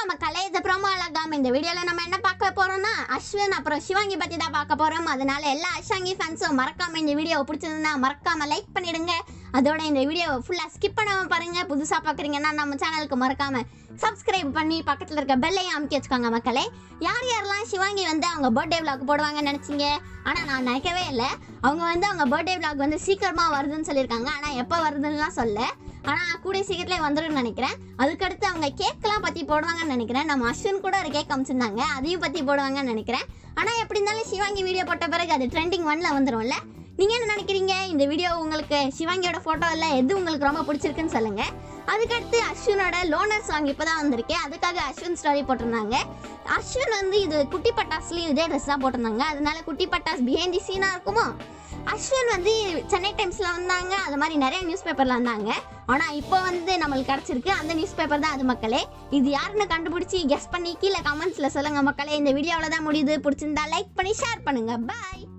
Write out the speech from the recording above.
மக்களே இது ப்ரோமோ அழகாம இந்த வீடியோவில் நம்ம என்ன பார்க்க போறோம்னா அஸ்வின் அப்புறம் சிவாங்கி பற்றி தான் பார்க்க போறோம் அதனால எல்லா அஷாங்கி ஃபேன்ஸும் மறக்காம இந்த வீடியோ பிடிச்சதுன்னா மறக்காம லைக் பண்ணிடுங்க அதோட இந்த வீடியோவை ஃபுல்லாக ஸ்கிப் பண்ணாம பாருங்க புதுசாக பார்க்குறீங்கன்னா நம்ம சேனலுக்கு மறக்காம சப்ஸ்கிரைப் பண்ணி பக்கத்தில் இருக்க பெல்லையும் அமுக்கி வச்சுக்கோங்க மக்களே யார் யாரெல்லாம் சிவாங்கி வந்து அவங்க பர்த்டே விளாக் போடுவாங்கன்னு நினச்சிங்க ஆனால் நான் நினைக்கவே இல்லை அவங்க வந்து அவங்க பர்த்டே விளாக் வந்து சீக்கிரமாக வருதுன்னு சொல்லியிருக்காங்க ஆனால் எப்போ வருதுன்னுலாம் சொல்ல ஆனால் கூடிய சீக்கிரத்தில் வந்துடும் நினைக்கிறேன் அதுக்கடுத்து அவங்க கேக்கெல்லாம் பற்றி போடுவாங்கன்னு நினைக்கிறேன் நம்ம அஸ்வின் கூட ஒரு கேக் அமைச்சிருந்தாங்க அதையும் பற்றி போடுவாங்கன்னு நினைக்கிறேன் ஆனால் எப்படி இருந்தாலும் சிவாங்கி வீடியோ போட்ட பிறகு அது ட்ரெண்டிங் ஒன்ல வந்துரும்ல நீங்கள் என்ன நினைக்கிறீங்க இந்த வீடியோ உங்களுக்கு சிவாங்கியோட ஃபோட்டோ இல்லை எது உங்களுக்கு ரொம்ப பிடிச்சிருக்குன்னு சொல்லுங்கள் அதுக்கடுத்து அஸ்வினோட லோனர் சாங் இப்போ தான் வந்திருக்கு அதுக்காக அஸ்வின் ஸ்டோரி போட்டிருந்தாங்க அஸ்வின் வந்து இது குட்டி பட்டாஸ்லேயும் இதே ட்ரெஸ் தான் போட்டிருந்தாங்க அதனால குட்டி பட்டாஸ் பிஹைண்ட் தி சீனாக இருக்குமோ அஸ்வின் வந்து சென்னை டைம்ஸில் வந்தாங்க அது மாதிரி நிறைய நியூஸ் பேப்பரில் வந்தாங்க ஆனால் இப்போ வந்து நம்மளுக்கு கிடச்சிருக்கு அந்த நியூஸ் பேப்பர் தான் அது மக்களே இது யாருன்னு கண்டுபிடிச்சி கெஸ் பண்ணி கீழே கமெண்ட்ஸில் சொல்லுங்கள் மக்களே இந்த வீடியோவில் தான் முடியுது பிடிச்சிருந்தா லைக் பண்ணி ஷேர் பண்ணுங்கள் பாய்